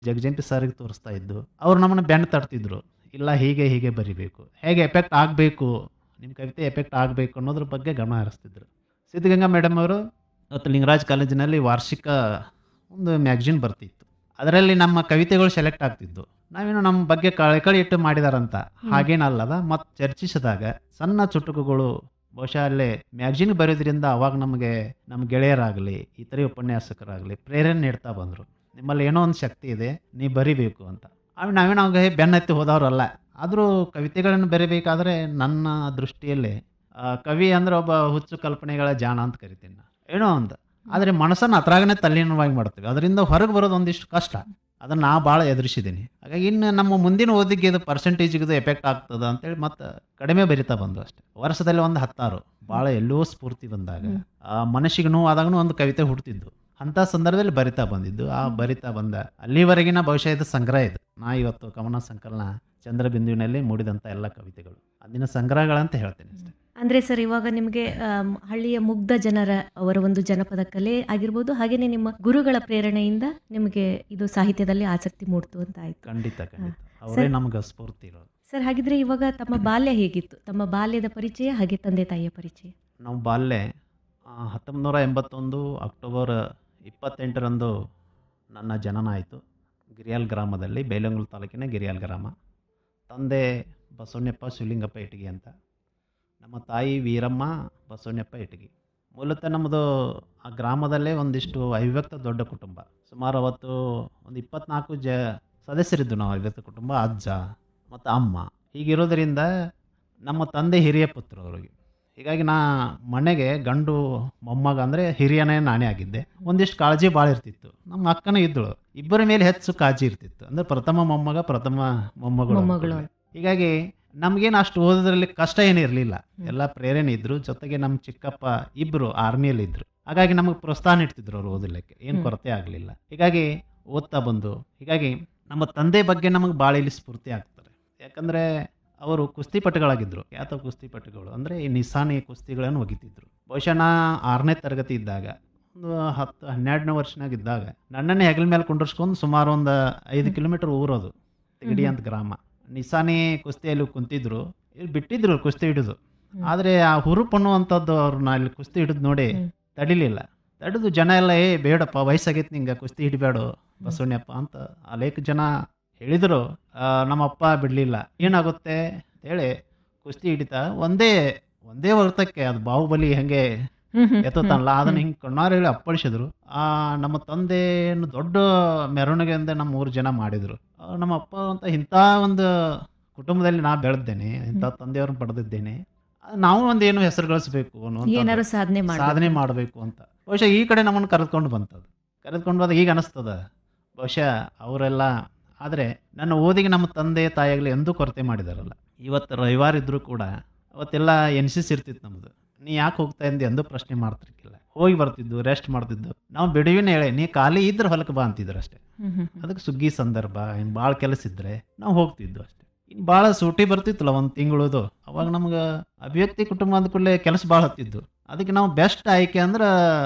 ಜಗಜಂಪಿ ಸರ್ಗೆ ತೋರಿಸ್ತಾ ಇದ್ದು ಅವ್ರು ನಮ್ಮನ್ನು ಬೆನ್ನು ತಟ್ತಿದ್ರು ಇಲ್ಲ ಹೀಗೆ ಹೀಗೆ ಬರಿಬೇಕು ಹೇಗೆ ಎಫೆಕ್ಟ್ ಆಗಬೇಕು ನಿಮ್ಮ ಕವಿತೆ ಎಫೆಕ್ಟ್ ಆಗಬೇಕು ಅನ್ನೋದ್ರ ಬಗ್ಗೆ ಗಮನ ಹರಿಸ್ತಿದ್ರು ಸಿದ್ಧಗಂಗಾ ಮೇಡಮ್ ಅವರು ಮತ್ತು ಲಿಂಗರಾಜ್ ಕಾಲೇಜಿನಲ್ಲಿ ವಾರ್ಷಿಕ ಒಂದು ಮ್ಯಾಗ್ಝಿನ್ ಬರ್ತಿತ್ತು ಅದರಲ್ಲಿ ನಮ್ಮ ಕವಿತೆಗಳು ಸೆಲೆಕ್ಟ್ ಆಗ್ತಿದ್ದು ನಾವೇನು ನಮ್ಮ ಬಗ್ಗೆ ಕಳಕಳಿ ಇಟ್ಟು ಮಾಡಿದಾರಂತ ಹಾಗೇನಲ್ಲದ ಮತ್ತು ಚರ್ಚಿಸಿದಾಗ ಸಣ್ಣ ಚುಟುಕುಗಳು ಬಹುಶಃ ಅಲ್ಲೇ ಮ್ಯಾಗ್ಝಿನ್ ಬರೆಯೋದ್ರಿಂದ ಅವಾಗ ನಮಗೆ ನಮ್ಮ ಗೆಳೆಯರಾಗಲಿ ಇತರೆ ಉಪನ್ಯಾಸಕರಾಗಲಿ ಪ್ರೇರಣೆ ನೀಡ್ತಾ ಬಂದರು ನಿಮ್ಮಲ್ಲಿ ಏನೋ ಒಂದು ಶಕ್ತಿ ಇದೆ ನೀವು ಬರಿಬೇಕು ಅಂತ ಆಮೇಲೆ ನಾವೇನು ಅವಾಗ ಬೆನ್ನತ್ತಿ ಹೋದವರಲ್ಲ ಆದರೂ ಕವಿತೆಗಳನ್ನು ಬರೀಬೇಕಾದ್ರೆ ನನ್ನ ದೃಷ್ಟಿಯಲ್ಲಿ ಆ, ಕವಿ ಅಂದ್ರೆ ಒಬ್ಬ ಹುಚ್ಚು ಕಲ್ಪನೆಗಳ ಜಾಣ ಅಂತ ಕರಿತೀನಿ ನಾ. ಏನೋ ಅಂತ ಆದರೆ ಮನಸ್ಸನ್ನು ಅದ್ರಾಗನೇ ತಲ್ಲೀನವಾಗಿ ಮಾಡ್ತೀವಿ ಅದರಿಂದ ಹೊರಗೆ ಬರೋದು ಒಂದಿಷ್ಟು ಕಷ್ಟ ಅದನ್ನು ನಾ ಭಾಳ ಎದುರಿಸಿದ್ದೀನಿ ಹಾಗಾಗಿ ಇನ್ನು ನಮ್ಮ ಮುಂದಿನ ಓದಿಗೆ ಇದು ಪರ್ಸೆಂಟೇಜಿಗೆ ಇದು ಎಫೆಕ್ಟ್ ಆಗ್ತದೆ ಅಂತೇಳಿ ಮತ್ತೆ ಕಡಿಮೆ ಬರಿತಾ ಬಂದು ಅಷ್ಟೇ ವರ್ಷದಲ್ಲಿ ಒಂದು ಹತ್ತಾರು ಭಾಳ ಎಲ್ಲೋ ಸ್ಫೂರ್ತಿ ಬಂದಾಗ ಆ ಮನಸ್ಸಿಗೆ ನೋವು ಆದಾಗೂ ಒಂದು ಕವಿತೆ ಹುಡ್ತಿದ್ದು ಅಂಥ ಸಂದರ್ಭದಲ್ಲಿ ಬರಿತಾ ಬಂದಿದ್ದು ಆ ಬರಿತಾ ಬಂದ ಅಲ್ಲಿವರೆಗಿನ ಬಹುಶಃ ಇದು ಸಂಗ್ರಹ ಇದು ನಾ ಇವತ್ತು ಕವನ ಸಂಕಲನ ಚಂದ್ರಬಿಂದುವಿನಲ್ಲಿ ಮೂಡಿದಂಥ ಎಲ್ಲ ಕವಿತೆಗಳು ಅಂದಿನ ಸಂಗ್ರಹಗಳಂತ ಹೇಳ್ತೀನಿ ಅಷ್ಟೇ ಅಂದ್ರೆ ಸರ್ ಇವಾಗ ನಿಮಗೆ ಆಮ್, ಹಳ್ಳಿಯ ಮುಗ್ಧ ಜನರ ಅವರ ಒಂದು ಜನಪದ ಕಲೆ ಆಗಿರ್ಬೋದು ಹಾಗೇನೆ ನಿಮ್ಮ ಗುರುಗಳ ಪ್ರೇರಣೆಯಿಂದ ನಿಮಗೆ ಇದು ಸಾಹಿತ್ಯದಲ್ಲಿ ಆಸಕ್ತಿ ಮೂಡ್ತು ಅಂತ ಆಯ್ತು ಖಂಡಿತ ಖಂಡಿತ ಅವರೇ ನಮ್ಗೆ ಸ್ಫೂರ್ತಿ ಇರೋದು ಸರ್ ಹಾಗಿದ್ರೆ ಇವಾಗ ತಮ್ಮ ಬಾಲ್ಯ ಹೇಗಿತ್ತು ತಮ್ಮ ಬಾಲ್ಯದ ಪರಿಚಯ ಹಾಗೆ ತಂದೆ ತಾಯಿಯ ಪರಿಚಯ ನಾವು ಬಾಲ್ಯ ಹತ್ತೊಂಬತ್ತು ನೂರ ಎಂಬತ್ತೊಂದು ಅಕ್ಟೋಬರ್ ಇಪ್ಪತ್ತೆಂಟರಂದು ನನ್ನ ಜನನ ಆಯಿತು ಗಿರಿಯಾಲ್ ಗ್ರಾಮದಲ್ಲಿ ಬೇಲಂಗುಲ್ ತಾಲೂಕಿನ ಗಿರಿಯಾಲ್ ಗ್ರಾಮ ತಂದೆ ಬಸವಣ್ಣಪ್ಪ ಶಿವಲಿಂಗಪ್ಪ ಇಟಗಿ ಅಂತ ನಮ್ಮ ತಾಯಿ ವೀರಮ್ಮ ಬಸವಣ್ಣಪ್ಪ ಇಟಗಿ ಮೂಲತಃ ನಮ್ಮದು ಆ ಗ್ರಾಮದಲ್ಲೇ ಒಂದಿಷ್ಟು ಅವಿಭಕ್ತ ದೊಡ್ಡ ಕುಟುಂಬ ಸುಮಾರು ಅವತ್ತು ಒಂದು ಇಪ್ಪತ್ನಾಲ್ಕು ಜ ಸದಸ್ಯರಿದ್ದು ನಾವು ಅವಿಭಕ್ತ ಕುಟುಂಬ ಅಜ್ಜ ಮತ್ತು ಅಮ್ಮ ಹೀಗಿರೋದರಿಂದ ನಮ್ಮ ತಂದೆ ಹಿರಿಯ ಪುತ್ರ ಅವರಿಗೆ ಹೀಗಾಗಿ ನಾ ಮನೆಗೆ ಗಂಡು ಮೊಮ್ಮಗ ಅಂದರೆ ಹಿರಿಯನೇ ನಾನೇ ಆಗಿದ್ದೆ ಒಂದಿಷ್ಟು ಕಾಳಜಿ ಭಾಳ ಇರ್ತಿತ್ತು ನಮ್ಮ ಅಕ್ಕನೂ ಇದ್ದಳು ಇಬ್ಬರ ಮೇಲೆ ಹೆಚ್ಚು ಕಾಳಜಿ ಇರ್ತಿತ್ತು ಅಂದರೆ ಪ್ರಥಮ ಮೊಮ್ಮಗ ಪ್ರಥಮ ಮೊಮ್ಮಗಳು ಮೊಮ್ಮಗಳು. ಅಂದ್ಕೊಳ್ಳಿ. ಹೀಗಾಗಿ ನಮಗೇನು ಅಷ್ಟು ಓದೋದ್ರಲ್ಲಿ ಕಷ್ಟ ಏನೂ ಇರಲಿಲ್ಲ ಎಲ್ಲ ಪ್ರೇರಣೆ ಇದ್ರು ಜೊತೆಗೆ ನಮ್ಮ ಚಿಕ್ಕಪ್ಪ ಇಬ್ಬರು ಆರ್ಮಿಯಲ್ಲಿ ಇದ್ರು ಹಾಗಾಗಿ ನಮಗೆ ಪ್ರೋತ್ಸಾಹ ನೀಡ್ತಿದ್ರು ಅವ್ರು ಓದಲಿಕ್ಕೆ ಏನು ಹ್ಮ್. ಕೊರತೆ ಆಗಲಿಲ್ಲ ಹೀಗಾಗಿ ಓದ್ತಾ ಬಂದು ಹೀಗಾಗಿ ನಮ್ಮ ತಂದೆ ಬಗ್ಗೆ ನಮಗೆ ಭಾಳ ಇಲ್ಲಿ ಸ್ಫೂರ್ತಿ ಆಗ್ತಾರೆ ಯಾಕಂದರೆ ಅವರು ಕುಸ್ತಿಪಟುಗಳಾಗಿದ್ದರು ಖ್ಯಾತ ಕುಸ್ತಿಪಟುಗಳು ಅಂದರೆ ಈ ನಿಸಾನಿ ಕುಸ್ತಿಗಳನ್ನು ಒಗಿತಿದ್ರು ಬಹುಶಃ ನಾ ಆರನೇ ತರಗತಿ ಇದ್ದಾಗ ಒಂದು ಹತ್ತು ಹನ್ನೆರಡನೇ ವರ್ಷನಾಗ ಇದ್ದಾಗ ನನ್ನನ್ನೇ ಹೆಗಲ ಮೇಲೆ ಕುಂಡ್ರಿಸ್ಕೊಂಡು ಸುಮಾರು ಒಂದು ಐದು ಕಿಲೋಮೀಟರ್ ಊರೋದು ತಿಗಡಿ ಅಂತ ಗ್ರಾಮ ನಿಸಾನಿ ಕುಸ್ತಿಯಲ್ಲಿ ಕುಂತಿದ್ರು ಇಲ್ಲಿ ಬಿಟ್ಟಿದ್ರು ಕುಸ್ತಿ ಹಿಡಿದು ಹ್ಮ್. ಆದರೆ ಆ ಹುರುಪು ಅನ್ನುವಂಥದ್ದು ಅವ್ರನ್ನ ಇಲ್ಲಿ ಕುಸ್ತಿ ಹಿಡಿದು ನೋಡಿ ಹ್ಮ್. ತಡಿಲಿಲ್ಲ ತಡೆದು ಜನ ಎಲ್ಲ ಏ ಬೇಡಪ್ಪ ವಯಸ್ಸಾಗೈತೆ ನಿಂಗೆ ಕುಸ್ತಿ ಹಿಡಿಬೇಡು ಬಸವಣ್ಣಪ್ಪ ಅಂತ ಅನೇಕ ಜನ ಹೇಳಿದರು ನಮ್ಮಪ್ಪ ಬಿಡಲಿಲ್ಲ ಏನಾಗುತ್ತೆ ಅಂತೇಳಿ ಕುಸ್ತಿ ಹಿಡಿತಾ ಒಂದೇ ಒಂದೇ ವರ್ತಕ್ಕೆ ಅದು ಬಾಹುಬಲಿ ಹೆಂಗೆ ಎತ್ತುತ್ತಾನಲ್ಲ ಅದನ್ನ ಹಿಂಗೆ ಕಣ್ಣಾರ ಹೇಳಿ ಅಪ್ಪಳಿಸಿದ್ರು ಆ ನಮ್ಮ ತಂದೆಯನ್ನು ದೊಡ್ಡ ಮೆರವಣಿಗೆಯಿಂದ ನಮ್ಮ ಮೂರು ಜನ ಮಾಡಿದ್ರು ಆ, ನಮ್ಮ ಅಪ್ಪ ಅಂತ ಇಂಥ ಒಂದು ಕುಟುಂಬದಲ್ಲಿ ನಾ ಬೆಳೆದ್ದೇನೆ ಇಂಥ ತಂದೆಯವ್ರನ್ನ ಪಡೆದಿದ್ದೇನೆ ಆ, ನಾವು ಒಂದು ಏನು ಹೆಸರು ಗಳಿಸ್ಬೇಕು ಅನ್ನುವಂಥದ್ದು. ಏನಾದ್ರು ಸಾಧನೆ ಮಾಡಿ ಸಾಧನೆ ಮಾಡಬೇಕು ಅಂತ ಬಹುಶಃ ಈ ಕಡೆ ನಮ್ಮನ್ನು ಕರೆದುಕೊಂಡು ಬಂತದ್ದು ಕರೆದುಕೊಂಡು ಬಂದಾಗ ಈಗ ಅನಿಸ್ತದ ಬಹುಶಃ ಅವರೆಲ್ಲ ಆದರೆ ನನ್ನ ಓದಿಗೆ ನಮ್ಮ ತಂದೆ ತಾಯಿಯಾಗಲಿ ಎಂದೂ ಕೊರತೆ ಮಾಡಿದಾರಲ್ಲ ಇವತ್ತು ರವಿವಾರ ಇದ್ದರೂ ಕೂಡ ಅವತ್ತೆಲ್ಲ ಎನ್ ಸಿ ಸಿ ಇರ್ತಿತ್ತು ನಮ್ಮದು ನೀ ಯಾಕೆ ಹೋಗ್ತಾ ಇದ್ದೆ ಎಂದು ಪ್ರಶ್ನೆ ಮಾಡ್ತಿರ್ಕಿಲ್ಲ ಹೋಗಿ ಬರ್ತಿದ್ದು ರೆಸ್ಟ್ ಮಾಡ್ತಿದ್ದು ನಾವು ಬಿಡುವಿನ ಹೇಳಿ ನೀ ಖಾಲಿ ಇದ್ರೆ ಹೊಲಕ್ಕೆ ಬಾ ಅಂತಿದ್ರು ಅಷ್ಟೇ ಹ್ಮ್, ಹ್ಮ್, ಹ್ಮ್. ಅದಕ್ಕೆ ಸುಗ್ಗಿ ಸಂದರ್ಭ ಇನ್ನು ಭಾಳ ಕೆಲಸ ಇದ್ದರೆ ನಾವು ಹೋಗ್ತಿದ್ವು ಅಷ್ಟೇ ಇನ್ನು ಭಾಳ ಸೂಟಿ ಬರ್ತಿತ್ತಲ್ಲ ಒಂದು ತಿಂಗಳದು ಅವಾಗ ನಮ್ಗೆ ಅಭಿವ್ಯಕ್ತಿ ಕುಟುಂಬ ಅಂದ ಕೂಡಲೇ ಕೆಲಸ ಭಾಳ ಹತ್ತಿದ್ದು ಅದಕ್ಕೆ ನಾವು ಬೆಸ್ಟ್ ಆಯ್ಕೆ ಅಂದ್ರೆ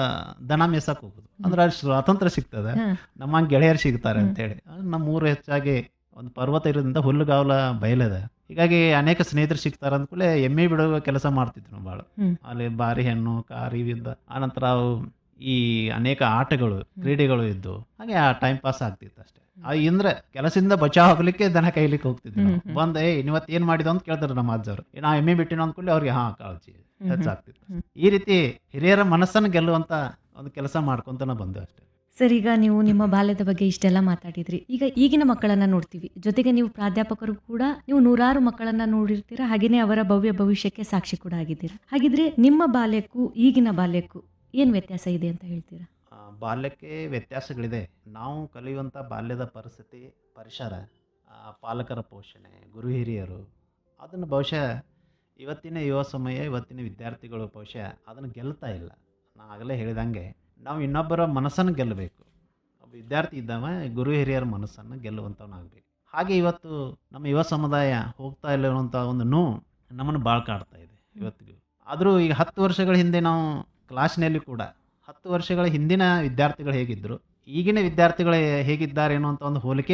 ದನ ಮೇಸಕ್ಕೆ ಹೋಗೋದು ಅಂದ್ರೆ ಅಲ್ಲಿ ಸ್ವಾತಂತ್ರ್ಯ ಸಿಗ್ತದೆ ಹಾ. ನಮ್ಮ ಗೆಳೆಯರು ಸಿಗ್ತಾರೆ ಅಂತೇಳಿ ನಮ್ಮ ಊರು ಹೆಚ್ಚಾಗಿ ಒಂದು ಪರ್ವತ ಇರೋದ್ರಿಂದ ಹುಲ್ಲುಗಾವಲ ಬಯಲದ ಹೀಗಾಗಿ ಅನೇಕ ಸ್ನೇಹಿತರು ಸಿಗ್ತಾರೆ ಅಂದ್ಕೂಡಲೇ ಎಮ್ಮೆ ಬಿಡುವ ಕೆಲಸ ಮಾಡ್ತಿದ್ವಿ ನಾವು ಭಾಳ ಹ್ಮ್. ಅಲ್ಲಿ ಬಾರಿ ಹೆಣ್ಣು ಕಾರಿ ಇದ್ದ ಆನಂತರ ಅವು ಈ ಅನೇಕ ಆಟಗಳು ಕ್ರೀಡೆಗಳು ಇದ್ದು ಹಾಗೆ ಆ ಟೈಮ್ ಪಾಸ್ ಆಗ್ತಿತ್ತು ಅಷ್ಟೇ ಆ ಅಂದ್ರೆ ಕೆಲಸದಿಂದ ಬಚಾವ್ ಆಗ್ಲಿಕ್ಕೆ ದನ ಕೈಲಿಕ್ಕೆ ಹೋಗ್ತಿದ್ವಿ ನಾವು. ಹ್ಮ್, ಹ್ಮ್. ಬಂದ್ ಏ ಇವತ್ತು ಏನ್ ಮಾಡಿದ ಅಂತ ಕೇಳ್ತಾರೆ ನಮ್ಮ ಅಜ್ಜರು ನಾ ಎಮ್ಮೆ ಬಿಟ್ಟಿನ ಅಂದ್ಕೊಳ್ಳಿ ಅವ್ರಿಗೆ ಹಾ ಕಾಳಜಿ ಹ್ಮ್. ಹೆಚ್ಚಾಗ್ತಿತ್ತು ಹ್ಮ್. ಈ ರೀತಿ ಹಿರಿಯರ ಮನಸ್ಸನ್ನು ಗೆಲ್ಲುವಂತ ಒಂದು ಕೆಲಸ ಮಾಡ್ಕೊಂತ ನಾ ಬಂದೆ ಅಷ್ಟೇ ಸರ್ ಈಗ ನೀವು ನಿಮ್ಮ ಬಾಲ್ಯದ ಬಗ್ಗೆ ಇಷ್ಟೆಲ್ಲ ಮಾತಾಡಿದ್ರಿ ಈಗ ಈಗಿನ ಮಕ್ಕಳನ್ನ ನೋಡ್ತೀವಿ ಜೊತೆಗೆ ನೀವು ಪ್ರಾಧ್ಯಾಪಕರು ಕೂಡ ನೀವು ನೂರಾರು ಮಕ್ಕಳನ್ನ ನೋಡಿರ್ತೀರಾ ಹಾಗೇನೆ ಅವರ ಭವ್ಯ ಭವಿಷ್ಯಕ್ಕೆ ಸಾಕ್ಷಿ ಕೂಡ ಆಗಿದ್ದೀರಾ ಹಾಗಿದ್ರೆ ನಿಮ್ಮ ಬಾಲ್ಯಕ್ಕೂ ಈಗಿನ ಬಾಲ್ಯಕ್ಕೂ ಏನು ವ್ಯತ್ಯಾಸ ಇದೆ ಅಂತ ಹೇಳ್ತೀರಾ ಆ, ಬಾಲ್ಯಕ್ಕೆ ವ್ಯತ್ಯಾಸಗಳಿದೆ ನಾವು ಕಲಿಯುವಂಥ ಬಾಲ್ಯದ ಪರಿಸ್ಥಿತಿ ಪರಿಸರ ಆ, ಪಾಲಕರ ಪೋಷಣೆ ಗುರು ಹಿರಿಯರು ಅದನ್ನು ಬಹುಶಃ ಇವತ್ತಿನ ಯುವ ಸಮಯ ಇವತ್ತಿನ ವಿದ್ಯಾರ್ಥಿಗಳು ಬಹುಶಃ ಅದನ್ನು ಗೆಲ್ತಾ ಇಲ್ಲ ನಾ ಆಗಲೇ ಹೇಳಿದಂಗೆ ನಾವು ಇನ್ನೊಬ್ಬರ ಮನಸ್ಸನ್ನು ಗೆಲ್ಲಬೇಕು ಒಬ್ಬ ವಿದ್ಯಾರ್ಥಿ ಇದ್ದವ ಗುರು ಹಿರಿಯರ ಮನಸ್ಸನ್ನು ಗೆಲ್ಲುವಂಥವನಾಗಬೇಕು ಹಾಗೆ ಇವತ್ತು ನಮ್ಮ ಯುವ ಸಮುದಾಯ ಹೋಗ್ತಾ ಇಲ್ಲಿರುವಂಥ ಒಂದು ನೋವು ನಮ್ಮನ್ನು ಭಾಳ ಕಾಡ್ತಾ ಇದೆ ಇವತ್ತಿಗೂ ಆದರೂ ಈಗ ಹತ್ತು ವರ್ಷಗಳ ಹಿಂದೆ ನಾವು ಕ್ಲಾಸ್ನಲ್ಲಿ ಕೂಡ ಹತ್ತು ವರ್ಷಗಳ ಹಿಂದಿನ ವಿದ್ಯಾರ್ಥಿಗಳು ಹೇಗಿದ್ದರು ಈಗಿನ ವಿದ್ಯಾರ್ಥಿಗಳು ಹೇಗಿದ್ದಾರೆ ಅನ್ನುವಂಥ ಒಂದು ಹೋಲಿಕೆ